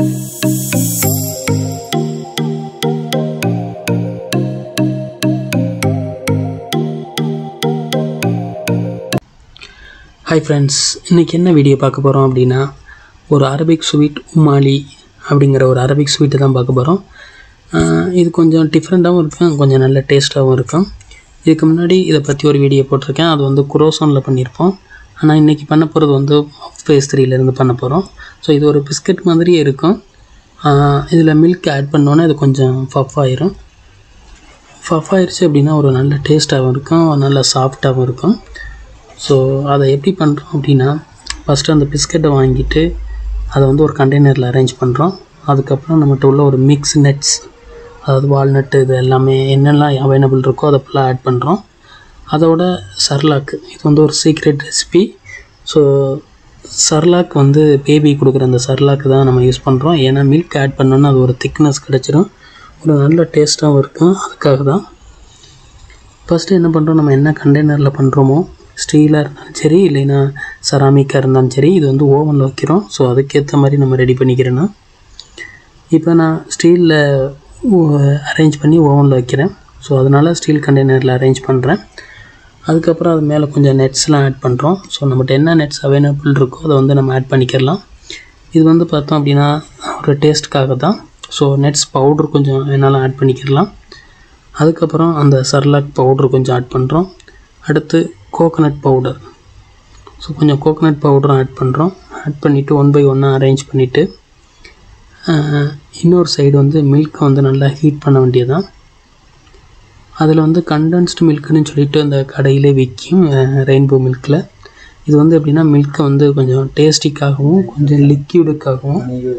hi friends இன்றைக்கி என்ன video பார்க்க போகிறோம் அப்படின்னா ஒரு அரபிக் ஸ்வீட் உமாலி அப்படிங்கிற ஒரு அரபிக் ஸ்வீட்டை தான் பார்க்க போகிறோம் இது கொஞ்சம் டிஃப்ரெண்ட்டாகவும் இருக்கும் கொஞ்சம் நல்ல டேஸ்ட்டாகவும் இருக்கும் இதுக்கு முன்னாடி இதை பற்றி ஒரு வீடியோ போட்டிருக்கேன் அது வந்து குரோசானில் பண்ணியிருப்போம் ஆனால் இன்றைக்கி பண்ண போகிறது வந்து ஃபேஸ் த்ரீலேருந்து பண்ண போகிறோம் ஸோ இது ஒரு பிஸ்கட் மாதிரியே இருக்கும் இதில் மில்க் ஆட் பண்ணோன்னே இது கொஞ்சம் பஃப் ஆயிரும் பஃப் ஆயிடுச்சு அப்படின்னா ஒரு நல்ல டேஸ்ட்டாகவும் இருக்கும் நல்ல சாஃப்டாகவும் இருக்கும் ஸோ அதை எப்படி பண்ணுறோம் அப்படின்னா ஃபஸ்ட்டு அந்த பிஸ்கட்டை வாங்கிட்டு அதை வந்து ஒரு கண்டெய்னரில் அரேஞ்ச் பண்ணுறோம் அதுக்கப்புறம் நம்மகிட்ட உள்ள ஒரு மிக்ஸ் நட்ஸ் அதாவது வால்நட்டு இது எல்லாமே என்னெல்லாம் அவைலபிள் இருக்கோ அதை ஃபுல்லாக ஆட் பண்ணுறோம் அதோட சர்லாக் இது வந்து ஒரு சீக்ரெட் ரெசிபி ஸோ சர்லாக் வந்து பேபி கொடுக்குற அந்த சர்லாக் தான் நம்ம யூஸ் பண்ணுறோம் ஏன்னா மில்க் ஆட் பண்ணோன்னா அது ஒரு திக்னஸ் கிடச்சிரும் ஒரு நல்ல டேஸ்ட்டாகவும் இருக்கும் அதுக்காக தான் ஃபஸ்ட்டு என்ன பண்ணுறோம் நம்ம என்ன கண்டெய்னரில் பண்ணுறோமோ ஸ்டீலாக இருந்தாலும் சரி இல்லைன்னா செராமிக்காக இருந்தாலும் சரி இது வந்து ஓவனில் வைக்கிறோம் ஸோ அதுக்கேற்ற மாதிரி நம்ம ரெடி பண்ணிக்கிறேன்னா இப்போ நான் ஸ்டீலில் அரேஞ்ச் பண்ணி ஓவனில் வைக்கிறேன் ஸோ அதனால் ஸ்டீல் கண்டெய்னரில் அரேஞ்ச் பண்ணுறேன் அதுக்கப்புறம் அது மேலே கொஞ்சம் நெட்ஸ்லாம் ஆட் பண்ணுறோம் ஸோ நம்மகிட்ட என்ன நெட்ஸ் அவைலபிள் இருக்கோ அதை வந்து நம்ம ஆட் பண்ணிக்கிறலாம் இது வந்து பார்த்தோம் அப்படின்னா ஒரு டேஸ்ட்டுக்காக தான் ஸோ நெட்ஸ் பவுட்ரு கொஞ்சம் வேணாலும் ஆட் பண்ணிக்கிறலாம் அதுக்கப்புறம் அந்த சர்லாக் பவுட்ரு கொஞ்சம் ஆட் பண்ணுறோம் அடுத்து கோகனட் பவுடர் ஸோ கொஞ்சம் கோகனட் பவுடரும் ஆட் பண்ணுறோம் ஆட் பண்ணிவிட்டு ஒன் பை ஒன்னாக அரேஞ்ச் பண்ணிவிட்டு இன்னொரு சைடு வந்து மில்க்கை வந்து நல்லா ஹீட் பண்ண வேண்டியதான் அதில் வந்து கண்டென்ஸ்டு மில்க்குன்னு சொல்லிட்டு அந்த கடையிலே விற்கும் ரெயின்போ மில்கில் இது வந்து எப்படின்னா மில்க்கை வந்து கொஞ்சம் டேஸ்டிக்காகவும் கொஞ்சம் லிக்யூடுக்காகவும்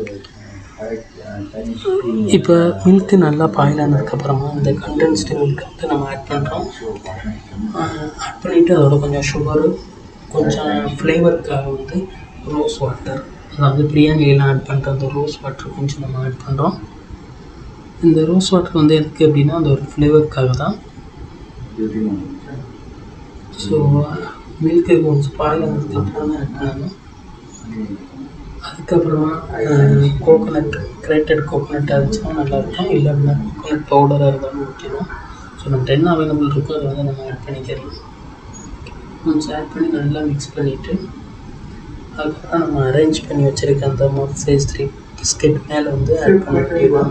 இப்போ மில்க்கு நல்லா பாயில் ஆனதுக்கப்புறமா இந்த கண்டென்ஸ்டு மில்க்கை வந்து நம்ம ஆட் பண்ணுறோம் ஆட் பண்ணிவிட்டு அதோட கொஞ்சம் சுகரு கொஞ்சம் ஃப்ளேவருக்காக வந்து ரோஸ் வாட்டர் அதாவது பிரியாணிலாம் ஆட் பண்ணுற அந்த ரோஸ் வாட்டர் கொஞ்சம் நம்ம ஆட் பண்ணுறோம் இந்த ரோஸ் வாட்டர் வந்து எதுக்கு அப்படின்னா அந்த ஒரு ஃப்ளேவருக்காக தான் ஸோ மில்க்கு கொஞ்சம் பாயில் ஆனதுக்கப்புறம் தான் ஆட் பண்ணணும் அதுக்கப்புறமா கோகோனட் கிரேட்டட் கோகோனட் அரைச்சா நல்லாயிருக்கும் இல்லை அப்படின்னா கோகோனட் பவுடராக இருந்தாலும் ஊற்றிடும் ஸோ நம்ம என்ன அவைலபிள் இருக்கோ அதை வந்து நம்ம ஆட் பண்ணிக்கலாம் கொஞ்சம் ஆட் பண்ணி நல்லா மிக்ஸ் பண்ணிவிட்டு அதுக்கப்புறம் நம்ம அரேஞ்ச் பண்ணி வச்சுருக்க அந்த மோட் சைஸ் த்ரீ பிஸ்கெட் மேலே வந்து ஆட் பண்ண முடியும்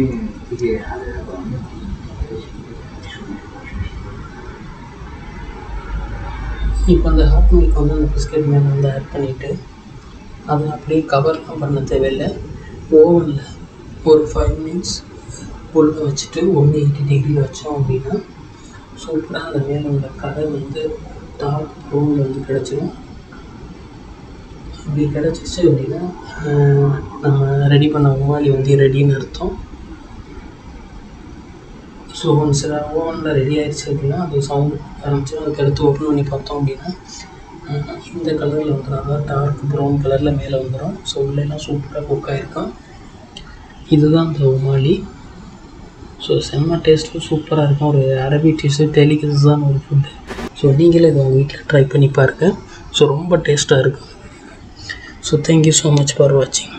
இப்போ அந்த ஹாட் மில்க் வந்து அந்த பிஸ்கெட் மேலே வந்து ஆட் பண்ணிவிட்டு அதை அப்படியே கவர்லாம் பண்ண தேவையில்லை ஓவனில் ஒரு ஃபைவ் மினிட்ஸ் உள்ளே வச்சுட்டு ஒன் எயிட்டி டிகிரி வச்சோம் அப்படின்னா சூப்பராக அந்த மேலே உள்ள கலர் வந்து டார்க் ப்ரௌனில் வந்து கிடச்சிரும் அப்படி கிடச்சிச்சு அப்படின்னா நம்ம ரெடி பண்ண உமாலி வந்து ரெடின்னு அர்த்தம் ஸோ ஒன்ஸ் ஓவனில் ரெடி ஆயிடுச்சு அப்படின்னா அது சவுண்ட் ஆரம்பிச்சிடும் அதுக்கு அடுத்து ஓப்பன் பண்ணி பார்த்தோம் அப்படின்னா இந்த கலரில் வந்துடும் அதாவது டார்க் ப்ரௌன் கலரில் மேலே வந்துடும் ஸோ உள்ளெல்லாம் சூப்பராக குக் ஆகிருக்கும் இதுதான் இந்த உமாலி ஸோ செம்ம டேஸ்ட்டும் சூப்பராக இருக்கும் ஒரு அரபி டிஷ்ஷு டெலிகஸான ஒரு ஃபுட்டு ஸோ நீங்களே இதை உங்கள் வீட்டில் ட்ரை பண்ணி பாருங்கள் ஸோ ரொம்ப டேஸ்ட்டாக இருக்கும் so thank you so much for வாட்சிங்